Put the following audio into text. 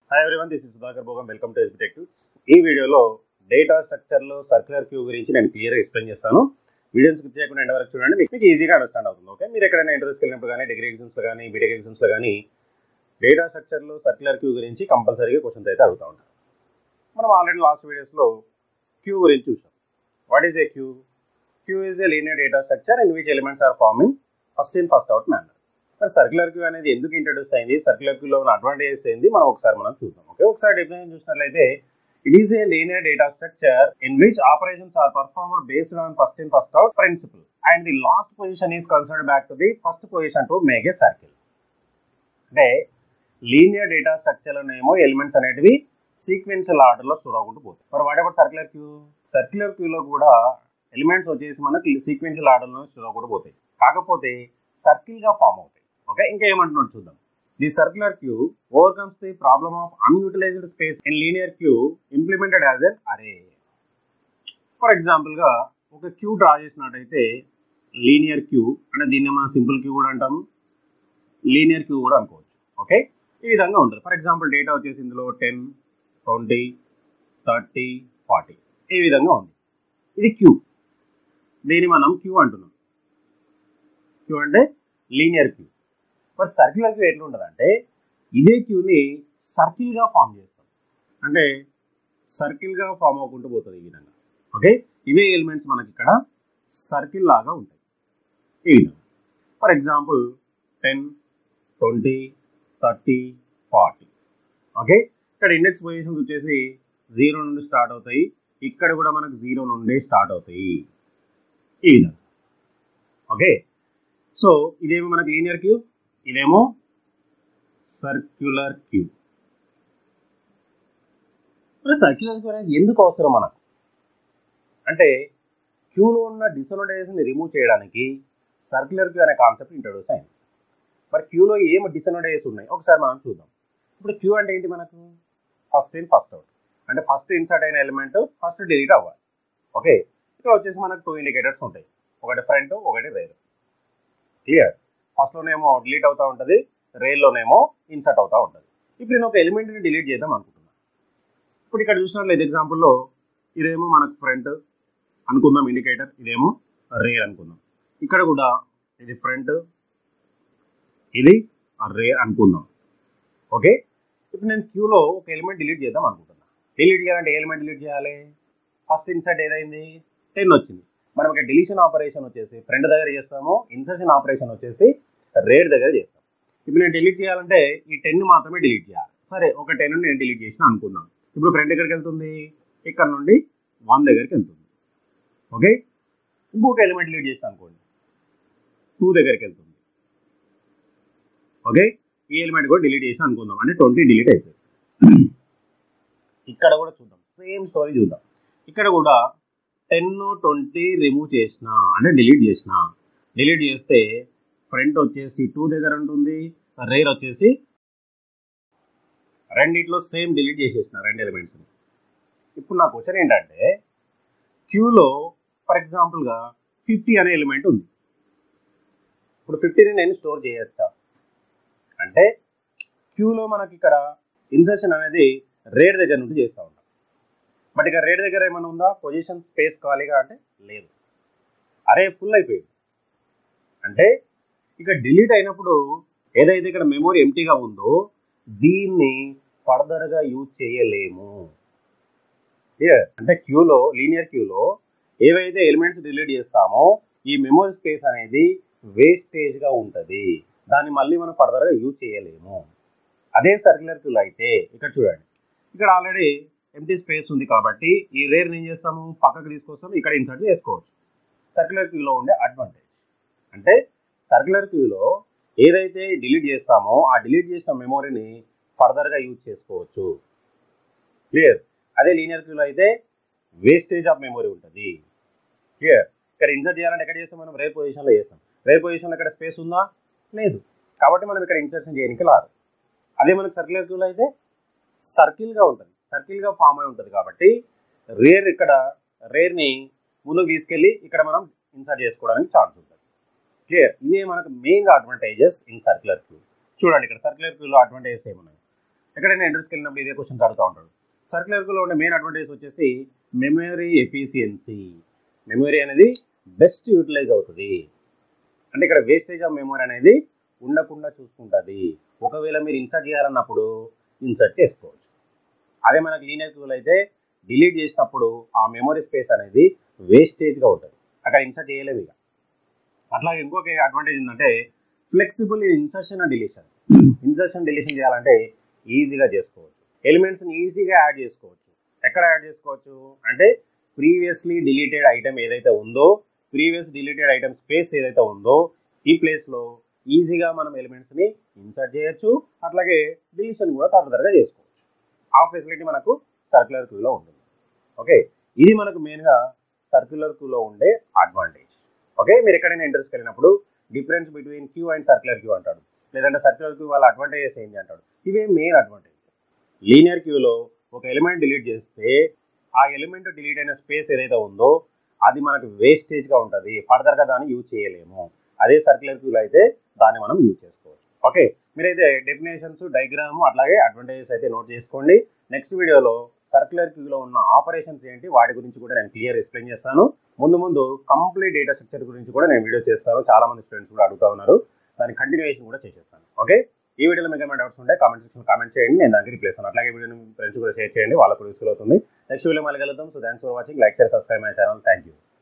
hi everyone this is Sudhakar Bhogam welcome to SB టెక్టివ్స్ ఈ వీడియోలో data స్ట్రక్చర్లో circular queue గురించి నేను క్లియర్గా ఎక్స్ప్లెయిన్ చేస్తాను వీడియోస్ స్కిప్ చేయకుండా ఎండ్ వరకు చూడండి మీకు మీకు ఈజీగా అండర్స్టాండ్ అవుతుంది ఓకే మీరు ఎక్కడైనా ఇంటర్వ్యూస్కి వెళ్ళినప్పుడు కానీ డిగ్రీ ఎగ్జామ్స్లో కానీ బీటెక్ ఎగ్జామ్స్లో కానీ డేటా స్ట్రక్చర్లో సర్క్యులర్ క్యూ గురించి కంపల్సరీగా క్వశ్చన్స్ అయితే అడుగుతూ ఉంటారు మనం ఆల్రెడీ లాస్ట్ వీడియోస్లో క్యూ గురించి చూసాం what is a queue queue is a linear data structure in which elements are forming first in first out manner మరి సర్క్యులర్ క్యూ అనేది ఎందుకు ఇంట్రడ్యూస్ అయింది సర్క్యులర్ క్యూలో ఉన్న అడ్వాంటేజెస్ ఏంది మనం ఒకసారి మనం చూద్దాం ఓకే ఒకసారి డెఫినేషన్ చూసినట్లయితే it is a linear data structure in which operations are performed based on first in first out principle and the last position is considered back to the first position to make a circle అంటే linear data స్ట్రక్చర్లోనేమో elements అనేటివి sequential ఆర్డర్లో store అవ్వకుండా పోతాయి మరి whatever circular queue circular క్యూలో కూడా elements వచ్చేసి మనకి సీక్వెన్షియల్ ఆర్డర్లో స్టోర్ అవ్వకుండా పోతాయి కాకపోతే సర్కిల్గా ఫామ్ అవుతాయి ఓకే ఇంకా ఏమంటున్నాడు చూద్దాం the circular queue overcomes the problem of unutilized space in linear queue implemented as an array for ఎగ్జాంపుల్గా ఒక క్యూ డ్రా చేసినట్టయితే లీనియర్ క్యూ అంటే దీన్ని మనం సింపుల్ క్యూ కూడా అంటాము లీనియర్ క్యూ కూడా అనుకోవచ్చు ఓకే ఈ విధంగా ఉంటుంది ఫర్ ఎగ్జాంపుల్ డేటా వచ్చేసి ఇందులో టెన్ ట్వంటీ థర్టీ ఫార్టీ ఈ విధంగా ఉంది ఇది క్యూ దీన్ని మనం క్యూ అంటున్నాం క్యూ అంటే లీనియర్ క్యూ మరి సర్క్యులర్ క్యూ ఎట్లా ఉంటుంది అంటే ఇదే క్యూని సర్కిల్గా ఫామ్ చేస్తాం అంటే సర్కిల్గా ఫామ్ అవ్వకుండా పోతుంది ఈ విధంగా ఓకే ఇవే ఎలిమెంట్స్ మనకి ఇక్కడ సర్కిల్ లాగా ఉంటాయి ఈ విధంగా for example ten twenty thirty forty okay ఇక్కడ ఇండెక్స్ పొజిషన్స్ వచ్చేసి జీరో నుండి స్టార్ట్ అవుతాయి ఇక్కడ కూడా మనకు జీరో నుండి స్టార్ట్ అవుతాయి ఈ విధంగా ఓకే సో ఇదేమో మనకి లీనియర్ క్యూ ఇదేమో సర్క్యులర్ క్యూ మరి సర్క్యులర్ క్యూ అనేది ఎందుకు అవసరం మనకు అంటే క్యూలో ఉన్న డిసోనడైజేషన్ రిమూవ్ చేయడానికి సర్క్యులర్ క్యూ అనే కాన్సెప్ట్ ఇంట్రొడ్యూస్ అయింది మరి క్యూలో ఏం డిసోనడైజేస్ ఉన్నాయి ఒకసారి మనం చూద్దాం ఇప్పుడు క్యూ అంటే ఏంటి మనకు ఫస్ట్ ఇన్ ఫస్ట్ అవుట్ అంటే ఫస్ట్ ఇన్సర్ట్ అయిన ఎలిమెంట్ ఫస్ట్ డిలీట్ అవ్వాలి ఓకే ఇక్కడ వచ్చేసి మనకు టూ ఇండికేటర్స్ ఉంటాయి ఒకటి ఫ్రంట్ ఒకటి రేర్ క్లియర్ ఫస్ట్లోనేమో డిలీట్ అవుతూ ఉంటుంది రేల్లోనేమో ఇన్సర్ట్ అవుతూ ఉంటుంది ఇప్పుడు నేను ఒక ఎలిమెంట్ని డిలీట్ చేద్దాం అనుకుంటున్నాను ఇప్పుడు ఇక్కడ చూసినట్లయితే ఎగ్జాంపుల్లో ఇదేమో మనకు ఫ్రంట్ అనుకుందాం ఇండికేటర్ ఇదేమో రేర్ అనుకుందాం ఇక్కడ కూడా ఇది ఫ్రంట్ ఇది రేర్ అనుకుందాం ఓకే ఇప్పుడు నేను క్యూలో ఒక ఎలిమెంట్ డిలీట్ చేద్దాం అనుకుంటున్నా డిలీట్ చేయాలంటే ఏ ఎలిమెంట్ డిలీట్ చేయాలి ఫస్ట్ ఇన్సర్ట్ ఏదైంది టెన్ వచ్చింది మనం ఇక్కడ డిలీషన్ ఆపరేషన్ వచ్చేసి ఫ్రంట్ దగ్గర చేస్తాము ఇన్సర్షన్ ఆపరేషన్ వచ్చేసి రేట్ దగ్గర చేస్తాం ఇప్పుడు నేను డిలీట్ చేయాలంటే ఈ టెన్ మాత్రమే డిలీట్ చేయాలి సరే ఒక టెన్ నేను డిలీట్ చేసిన అనుకుందాం ఇప్పుడు ఫ్రంట్ ఎక్కడికి వెళ్తుంది ఇక్కడ నుండి వన్ దగ్గరికి వెళ్తుంది ఓకే ఇంకొక ఎలిమెంట్ డిలీట్ చేసిన అనుకోండి టూ దగ్గరికి వెళ్తుంది ఓకే ఈ ఎలిమెంట్ కూడా డిలీట్ చేసిన అనుకుందాం అంటే ట్వంటీ డిలీట్ అయిపోయింది ఇక్కడ కూడా చూద్దాం సేమ్ స్టోరీ చూద్దాం ఇక్కడ కూడా టెన్ ట్వంటీ రిమూవ్ చేసిన అంటే డిలీట్ చేసిన డిలీట్ చేస్తే ఫ్రంట్ వచ్చేసి టూ దగ్గర ఉంటుంది రేర్ వచ్చేసి రెండిట్లో సేమ్ డిలీట్ చేసేసిన రెండు ఎలిమెంట్స్ ఇప్పుడు నా క్వశ్చన్ ఏంటంటే క్యూలో ఫర్ ఎగ్జాంపుల్గా ఫిఫ్టీ అనే ఎలిమెంట్ ఉంది ఇప్పుడు ఫిఫ్టీని నేను స్టోర్ చేయొచ్చా అంటే క్యూలో మనకి ఇక్కడ ఇన్సర్షన్ అనేది రేట్ దగ్గర నుండి చేస్తూ ఉంటాం బట్ ఇక రేట్ దగ్గర ఏమైనా ఉందా పొజిషన్ స్పేస్ ఖాళీగా అంటే లేదు అరే ఫుల్ అయిపోయింది అంటే ఇక డిలీట్ అయినప్పుడు ఏదైతే ఇక్కడ మెమొరీ ఎంటీగా ఉందో దీన్ని ఫర్దర్గా యూజ్ చేయలేము క్లియర్ అంటే క్యూలో లీనియర్ క్యూలో ఏవైతే ఎలిమెంట్స్ డిలీట్ చేస్తామో ఈ మెమొరీ స్పేస్ అనేది వేస్టేజ్గా ఉంటుంది దాన్ని మళ్ళీ మనం ఫర్దర్గా యూజ్ చేయలేము అదే సర్క్యులర్ క్యూలో అయితే ఇక్కడ చూడండి ఇక్కడ ఆల్రెడీ ఎంటీ స్పేస్ ఉంది కాబట్టి ఈ రేర్ని ఏం చేస్తాము పక్కకు తీసుకొస్తాం ఇక్కడ ఇన్సర్ట్ చేసుకోవచ్చు సర్క్యులర్ క్యూలో ఉండే అడ్వాంటేజ్ అంటే సర్క్యులర్ క్యూలో ఏదైతే డిలీట్ చేస్తామో ఆ డిలీట్ చేసిన మెమొరీని ఫర్దర్గా యూజ్ చేసుకోవచ్చు క్లియర్ అదే లీనియర్ క్యూలో అయితే వేస్టేజ్ ఆఫ్ మెమొరీ ఉంటుంది క్లియర్ ఇక్కడ ఇన్సర్ట్ చేయాలంటే ఎక్కడ చేస్తాం మనం రేర్ పొజిషన్లో చేస్తాం రేర్ పొజిషన్లో ఇక్కడ స్పేస్ ఉందా లేదు కాబట్టి మనం ఇక్కడ ఇన్సర్షన్ చేయడానికి రాదు అదే మనకి సర్క్యులర్ క్యూలో అయితే సర్కిల్గా ఉంటుంది సర్కిల్గా ఫామ్ అయి ఉంటుంది కాబట్టి రేర్ ఇక్కడ రేర్ని ముందుకు తీసుకెళ్ళి ఇక్కడ మనం ఇన్సర్ట్ చేసుకోవడానికి ఛాన్స్ ఉంటుంది క్లియర్ ఇవే మనకు main advantages in circular queue చూడండి ఇక్కడ సర్క్యులర్ క్యూలో అడ్వాంటేజెస్ ఏమున్నాయి ఎక్కడైనా ఇంట్రెస్ట్కి వెళ్ళినప్పుడు ఇదే క్వశ్చన్స్ అడుగుతూ ఉంటాడు సర్క్యులర్ క్యూలో ఉండే మెయిన్ అడ్వాంటేజ్ వచ్చేసి మెమరీ ఎఫిషియన్సీ మెమరీ అనేది బెస్ట్ యూటిలైజ్ అవుతుంది అంటే ఇక్కడ వేస్టేజ్ ఆఫ్ మెమరీ అనేది ఉండకుండా చూసుకుంటుంది ఒకవేళ మీరు ఇన్సర్ట్ చేయాలన్నప్పుడు ఇన్సర్ట్ చేసుకోవచ్చు అదే మనకు లీనియర్ క్యూలో అయితే డిలీట్ చేసినప్పుడు ఆ మెమరీ స్పేస్ అనేది వేస్టేజ్గా ఉంటుంది అక్కడ ఇన్సర్ట్ చేయలేము ఇక అట్లాగే ఇంకొక అడ్వాంటేజ్ ఏంటంటే flexible insertion and deletion insertion deletion చేయాలంటే ఈజీగా చేసుకోవచ్చు ఎలిమెంట్స్ని ఈజీగా యాడ్ చేసుకోవచ్చు ఎక్కడ యాడ్ చేసుకోవచ్చు అంటే ప్రీవియస్లీ డిలీటెడ్ ఐటమ్ ఏదైతే ఉందో ప్రీవియస్ డిలీటెడ్ ఐటమ్ స్పేస్ ఏదైతే ఉందో ఈ ప్లేస్లో ఈజీగా మనం ఎలిమెంట్స్ని ఇన్సర్ట్ చేయొచ్చు అట్లాగే డిలీషన్ కూడా తొందరగా చేసుకోవచ్చు ఆ ఫెసిలిటీ మనకు సర్క్యులర్ క్యూలో ఉంటుంది ఓకే ఇది మనకు మెయిన్గా సర్క్యులర్ క్యూలో ఉండే అడ్వాంటేజ్ ఓకే మీరు ఎక్కడైనా ఇంట్రెస్ట్ వెళ్ళినప్పుడు difference between queue and circular queue అంటాడు లేదంటే సర్క్యులర్ క్యూ వాళ్ళ అడ్వాంటేజెస్ ఏంటి అంటాడు ఇవే మెయిన్ అడ్వాంటేజెస్ లీనియర్ క్యూలో ఒక ఎలిమెంట్ డిలీట్ చేస్తే ఆ ఎలిమెంట్ డిలీట్ అయిన స్పేస్ ఏదైతే ఉందో అది మనకు వేస్టేజ్గా ఉంటుంది ఫర్దర్గా దాన్ని యూజ్ చేయలేము అదే సర్క్యులర్ క్యూలో అయితే దాన్ని మనం యూజ్ చేసుకోవచ్చు ఓకే మీరైతే డెఫినేషన్స్ డయాగ్రామ్ అట్లాగే అడ్వాంటేజెస్ అయితే నోట్ చేసుకోండి నెక్స్ట్ వీడియోలో సర్క్యులర్ క్యూలో ఉన్న ఆపరేషన్స్ ఏంటి వాటి గురించి కూడా నేను క్లియర్ ఎక్స్ప్లెయిన్ చేస్తాను ముందు ముందు కంప్లీట్ డేటా స్ట్రక్చర్ గురించి కూడా నేను వీడియో చేస్తాను చాలా మంది స్టూడెంట్స్ కూడా అడుగుతా ఉన్నారు దాని కంటిన్యూషన్ కూడా చేసేస్తాను ఓకే ఈ వీడియోలో మీకు ఏమైనా డౌట్స్ ఉంటే కామెంట్ సెక్షన్ కామెంట్ చేయండి నేను దానికి రిప్లై చేస్తాను అట్లాగే వీడియోని ఫ్రెండ్స్ కూడా షేర్ చేయండి వాళ్ళకు యూస్ఫుల్ అవుతుంది నెక్స్ట్ వీడియో మళ్ళీ కలుద్దాం so thanks for watching like share subscribe my channel thank you